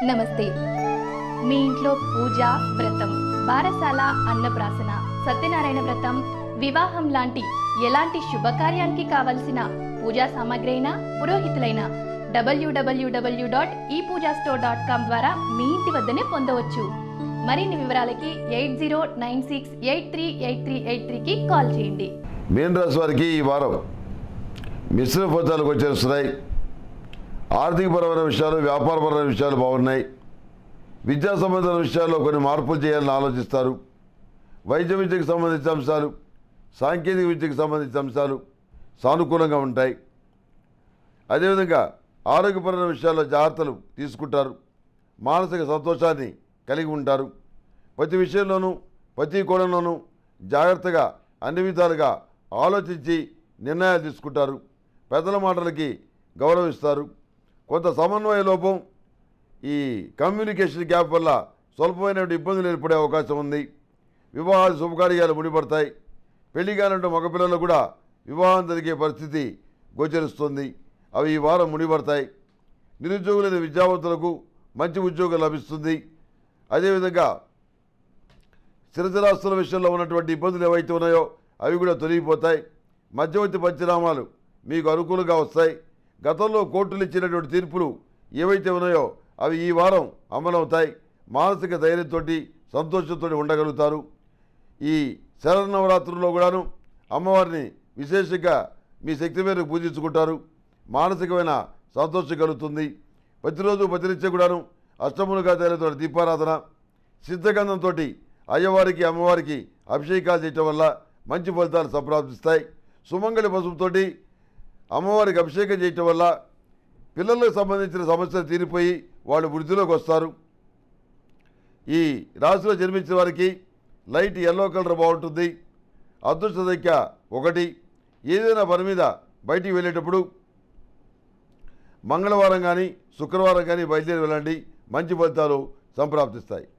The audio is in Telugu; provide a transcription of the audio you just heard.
నమస్తే మీ ఇంట్లో పూజ వ్రతం బారసాల అన్నప్రాసన సత్యనారాయణ వ్రతం వివాహం లాంటి ఎలాంటి శుభకార్యానికి కావలసిన పూజా సామాగ్రి అయినా పురోహితులైన డబ్ల్యూడబ్ల్యూడబ్ల్యూ డాట్ ఈ పూజా స్టోర్ డాట్ కామ్ ద్వారా మీ ఇంటి వద్దనే పొందవచ్చు మరిన్ని వివరాలకి eight zero nine six eight three eight three eight త్రీకి కాల్ చేయండి మీన రాశి వారికి ఈ వారం మిశ్రమ ఫలితాలు వచ్చేస్తున్నాయి ఆర్థికపరమైన విషయాలు వ్యాపారపరమైన విషయాలు బాగున్నాయి విద్యా సంబంధమైన విషయాల్లో కొన్ని మార్పులు చేయాలని ఆలోచిస్తారు వైద్య విద్యకు సంబంధించిన అంశాలు సాంకేతిక విద్యకు సంబంధించిన అంశాలు సానుకూలంగా ఉంటాయి అదేవిధంగా ఆరోగ్యపరమైన విషయాల్లో జాగ్రత్తలు తీసుకుంటారు మానసిక సంతోషాన్ని కలిగి ఉంటారు ప్రతి విషయంలోనూ ప్రతి కోణంలోనూ జాగ్రత్తగా అన్ని విధాలుగా ఆలోచించి నిర్ణయాలు తీసుకుంటారు పెద్దల మాటలకి గౌరవిస్తారు కొంత సమన్వయ లోపం ఈ కమ్యూనికేషన్ గ్యాప్ వల్ల స్వల్పమైన ఇబ్బందులు ఏర్పడే అవకాశం ఉంది వివాహాలు శుభకార్యాలు ముడిపడతాయి పెళ్లి కానంటే మగపిల్లలు కూడా వివాహం జరిగే పరిస్థితి గోచరిస్తుంది అవి ఈ వారం ముడిపడతాయి నిరుద్యోగులైన విద్యావంతులకు మంచి ఉద్యోగం లభిస్తుంది అదేవిధంగా స్థిరచరాస్తుల విషయంలో ఉన్నటువంటి ఇబ్బందులు ఏవైతే ఉన్నాయో అవి కూడా తొలగిపోతాయి మధ్యవర్తి పరిణామాలు మీకు అనుకూలంగా వస్తాయి గతంలో కోర్టులు ఇచ్చినటువంటి తీర్పులు ఏవైతే ఉన్నాయో అవి ఈ వారం అమలవుతాయి మానసిక ధైర్యంతో సంతోషంతో ఉండగలుగుతారు ఈ శరన్నవరాత్రుల్లో కూడాను అమ్మవారిని విశేషంగా మీ శక్తి మేరకు పూజించుకుంటారు మానసికమైన సంతోషం కలుగుతుంది ప్రతిరోజు ప్రతినిత్యం కూడాను అష్టములుగా తేలిన దీపారాధన సిద్ధగంధంతో అయ్యవారికి అమ్మవారికి అభిషేకాలు చేయటం వల్ల మంచి ఫలితాలు సంప్రాప్తిస్తాయి సుమంగళి పసుపుతోటి అమ్మవారికి అభిషేకం చేయటం వల్ల పిల్లలకు సంబంధించిన సమస్యలు తీరిపోయి వాళ్ళు వృద్ధిలోకి వస్తారు ఈ రాశిలో జన్మించిన వారికి లైట్ ఎల్లో కలర్ బాగుంటుంది అదృష్ట సంఖ్య ఒకటి ఏదైనా పని మీద బయటికి వెళ్ళేటప్పుడు మంగళవారం కానీ శుక్రవారం కానీ బయలుదేరి వెళ్ళండి మంచి ఫలితాలు సంప్రాప్తిస్తాయి